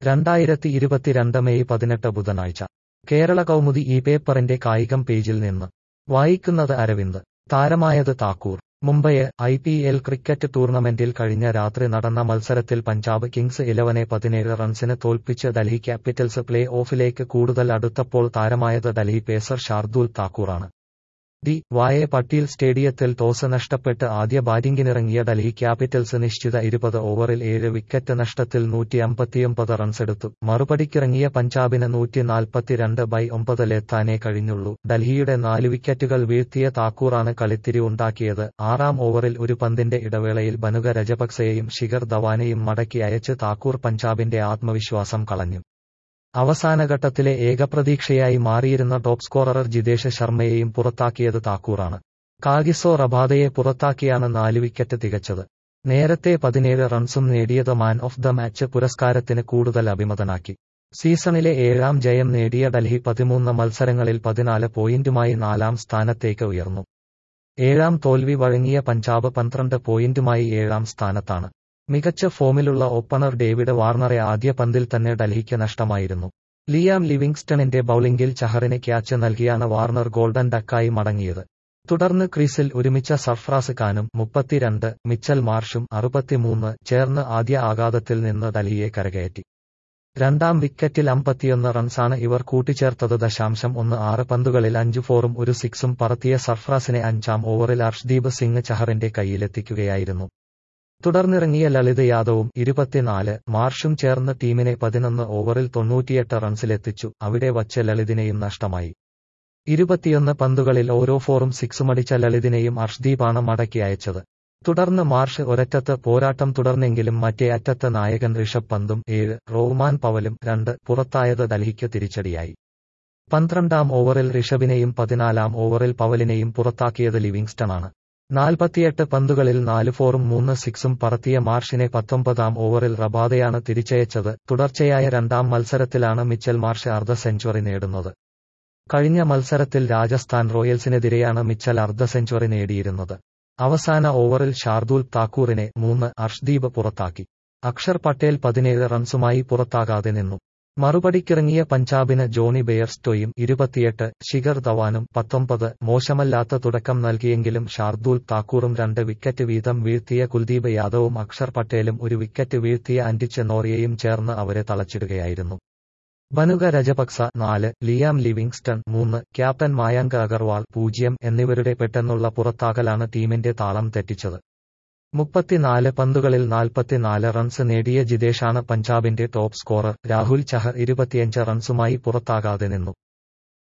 രണ്ടായിരത്തി ഇരുപത്തിരണ്ട് മെയ് പതിനെട്ട് ബുധനാഴ്ച കേരള കൗമുദി ഈ പേപ്പറിന്റെ കായികം പേജിൽ നിന്ന് വായിക്കുന്നത് അരവിന്ദ് താരമായത് Thakur Mumbai I P L cricket ടൂർണമെന്റിൽ കഴിഞ്ഞ രാത്രി നടന്ന മത്സരത്തിൽ പഞ്ചാബ് കിങ്സ് ഇലവനെ പതിനേഴ് റൺസിന് തോൽപ്പിച്ച് ഡൽഹി ക്യാപിറ്റൽസ് പ്ലേ ഓഫിലേക്ക് കൂടുതൽ അടുത്തപ്പോൾ താരമായത് ഡൽഹി പേസർ ഷാർദൂൽ താക്കൂറാണ് ഡി വായ പട്ടീൽ സ്റ്റേഡിയത്തിൽ ടോസ് നഷ്ടപ്പെട്ട് ആദ്യ ബാറ്റിംഗിനിറങ്ങിയ ഡൽഹി ക്യാപിറ്റൽസ് നിശ്ചിത ഇരുപത് ഓവറിൽ ഏഴ് വിക്കറ്റ് നഷ്ടത്തിൽ നൂറ്റി അമ്പത്തിയൊമ്പത് റൺസെടുത്തു മറുപടിക്കിറങ്ങിയ പഞ്ചാബിന് നൂറ്റി നാൽപ്പത്തിരണ്ട് ബൈ ഒമ്പതിലെത്താനേ കഴിഞ്ഞുള്ളൂ ഡൽഹിയുടെ നാല് വിക്കറ്റുകൾ വീഴ്ത്തിയ താക്കൂറാണ് കളിത്തിരി ഉണ്ടാക്കിയത് ആറാം ഓവറിൽ ഒരു പന്തിന്റെ ഇടവേളയിൽ ബനുക രജപക്സെയെയും ശിഖർ ധവാനെയും മടക്കി അയച്ച് താക്കൂർ പഞ്ചാബിന്റെ ആത്മവിശ്വാസം കളഞ്ഞു അവസാനഘട്ടത്തിലെ ഏകപ്രതീക്ഷയായി മാറിയിരുന്ന ടോപ്പ് സ്കോറർ ജിതേഷ് ശർമ്മയെയും പുറത്താക്കിയത് താക്കൂറാണ് കാഗിസോ റബാദയെ പുറത്താക്കിയാണ് നാല് വിക്കറ്റ് തികച്ചത് നേരത്തെ പതിനേഴ് റൺസും നേടിയത് മാൻ ഓഫ് ദ മാച്ച് പുരസ്കാരത്തിന് കൂടുതൽ അഭിമതനാക്കി സീസണിലെ ഏഴാം ജയം നേടിയ ഡൽഹി പതിമൂന്ന് മത്സരങ്ങളിൽ പതിനാല് പോയിന്റുമായി നാലാം സ്ഥാനത്തേക്ക് ഉയർന്നു ഏഴാം തോൽവി വഴങ്ങിയ പഞ്ചാബ് പന്ത്രണ്ട് പോയിന്റുമായി ഏഴാം സ്ഥാനത്താണ് മികച്ച ഫോമിലുള്ള ഓപ്പണർ ഡേവിഡ് വാർണറെ ആദ്യ പന്തിൽ തന്നെ ഡൽഹിക്ക് നഷ്ടമായിരുന്നു ലിയാം ലിവിങ്സ്റ്റണിന്റെ ബൌളിംഗിൽ ചഹറിന് ക്യാച്ച് നൽകിയാണ് വാർണർ ഗോൾഡൻ ഡക്കായി മടങ്ങിയത് തുടർന്ന് ക്രീസിൽ ഒരുമിച്ച സർഫ്രാസ് ഖാനും മുപ്പത്തിരണ്ട് മിച്ചൽ മാർഷും അറുപത്തിമൂന്ന് ചേർന്ന് ആദ്യ ആഘാതത്തിൽ നിന്ന് ഡൽഹിയെ കരകയറ്റി രണ്ടാം വിക്കറ്റിൽ അമ്പത്തിയൊന്ന് റൺസാണ് ഇവർ കൂട്ടിച്ചേർത്തത് ദശാംശം ഒന്ന് ആറ് പന്തുകളിൽ അഞ്ചു ഫോറും ഒരു സിക്സും പറത്തിയ സർഫ്രാസിനെ അഞ്ചാം ഓവറിൽ അർഷ്ദീപ് സിംഗ് ചഹറിന്റെ കൈയിലെത്തിക്കുകയായിരുന്നു തുടർന്നിറങ്ങിയ ലളിത് യാദവും ഇരുപത്തിനാല് മാർഷും ചേർന്ന് ടീമിനെ പതിനൊന്ന് ഓവറിൽ തൊണ്ണൂറ്റിയെട്ട് റൺസിലെത്തിച്ചു അവിടെ വച്ച് ലളിതിനെയും നഷ്ടമായി ഇരുപത്തിയൊന്ന് പന്തുകളിൽ ഓരോ ഫോറും സിക്സുമടിച്ച ലളിതിനെയും അർഷ്ദീപാണ് മടക്കി അയച്ചത് തുടർന്ന് മാർഷ് ഒരറ്റത്ത് പോരാട്ടം തുടർന്നെങ്കിലും മറ്റേ അറ്റത്ത് നായകൻ ഋഷഭ് പന്തും ഏഴ് റോഹ്മാൻ പവലും രണ്ട് പുറത്തായത് ഡൽഹിക്ക് തിരിച്ചടിയായി പന്ത്രണ്ടാം ഓവറിൽ ഋഷഭിനെയും പതിനാലാം ഓവറിൽ പവലിനെയും പുറത്താക്കിയത് ലിവിങ്സ്റ്റണാണ് നാൽപ്പത്തിയെട്ട് പന്തുകളിൽ നാല് ഫോറും മൂന്ന് സിക്സും പറത്തിയ മാർഷിനെ പത്തൊമ്പതാം ഓവറിൽ റബാദയാണ് തിരിച്ചയച്ചത് തുടർച്ചയായ രണ്ടാം മത്സരത്തിലാണ് മിച്ചൽ മാർഷ് അർദ്ധ സെഞ്ചുറി നേടുന്നത് കഴിഞ്ഞ മത്സരത്തിൽ രാജസ്ഥാൻ റോയൽസിനെതിരെയാണ് മിച്ചൽ അർദ്ധ സെഞ്ചുറി നേടിയിരുന്നത് അവസാന ഓവറിൽ ഷാർദൂൽ താക്കൂറിനെ മൂന്ന് അർഷ്ദീപ് പുറത്താക്കി അക്ഷർ പട്ടേൽ പതിനേഴ് റൺസുമായി പുറത്താകാതെ നിന്നു മറുപടിക്കിറങ്ങിയ പഞ്ചാബിന് ജോണി ബെയർസ്റ്റോയും ഇരുപത്തിയെട്ട് ശിഖർ ധവാനും പത്തൊമ്പത് മോശമല്ലാത്ത തുടക്കം നൽകിയെങ്കിലും ഷാർദൂൽ താക്കൂറും രണ്ട് വിക്കറ്റ് വീതം വീഴ്ത്തിയ കുൽദീപ് യാദവും അക്ഷർ പട്ടേലും ഒരു വിക്കറ്റ് വീഴ്ത്തിയ അൻഡിച്ച് നോറിയയും ചേർന്ന് അവരെ തളച്ചിടുകയായിരുന്നു ബനുക രജപക്സ നാല് ലിയാം ലിവിങ്സ്റ്റൺ മൂന്ന് ക്യാപ്റ്റൻ മായാങ്ക് അഗർവാൾ പൂജ്യം എന്നിവരുടെ പെട്ടെന്നുള്ള പുറത്താകലാണ് ടീമിന്റെ താളം തെറ്റിച്ചത് മുപ്പത്തിനാല് പന്തുകളിൽ നാൽപ്പത്തിനാല് റൺസ് നേടിയ ജിതേഷാണ് പഞ്ചാബിന്റെ ടോപ്പ് സ്കോറർ രാഹുൽ ചഹർ ഇരുപത്തിയഞ്ച് റൺസുമായി പുറത്താകാതെ നിന്നു